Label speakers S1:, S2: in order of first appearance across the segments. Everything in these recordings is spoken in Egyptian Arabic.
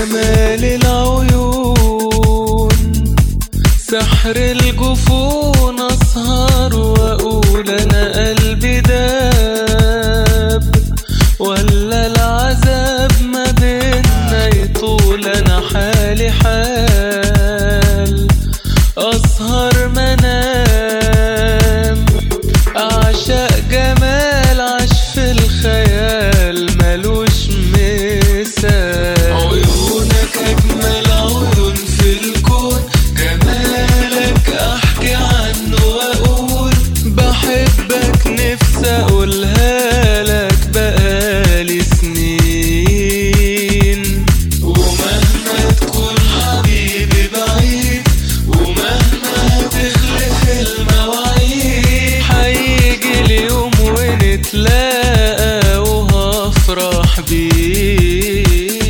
S1: جمال العيون سحر الجفون أسهر وأقول أنا قلبي داب ولا العذاب ما بينا يطول أنا حالي حال أسهر منام أعشق جمال عاش في الخيال ملوش مثال عيونك أجمل عيون في الكون جمالك أحكي عنه وأقول بحبك نفسي أقولها لك بقالي سنين ومهما تكون حبيبي بعيد ومهما تخلف المواعيد هيجي اليوم ونتلاقى وهفرح بيك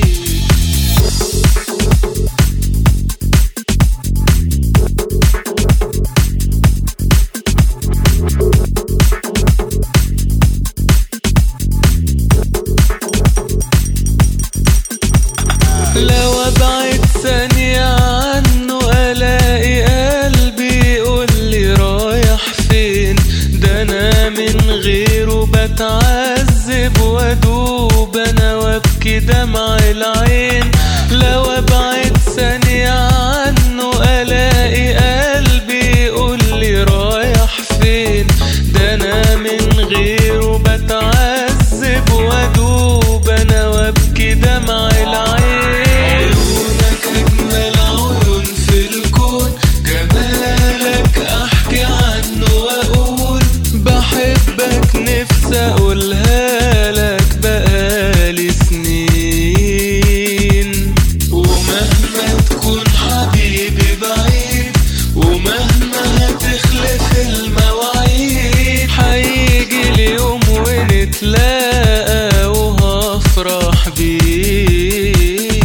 S1: لو ابعد ثانية عنه الاقي قلبي يقول لي رايح فين ده انا من غيره بتعذب وادوب انا وابكي دمع العين لو ابعد ثانية عنه الاقي قلبي يقول لي رايح فين ده انا من غيره بتعذب وادوب انا وابكي دمع العين عيونك اجمل عيون في الكون جمالك احكي عنه واقول بحبك نفسي اقولها لك بقالي سنين ومهما تكون حبيبي بعيد ومهما تخلف المواعيد هيجي اليوم ونتلاقى وهفرح بيك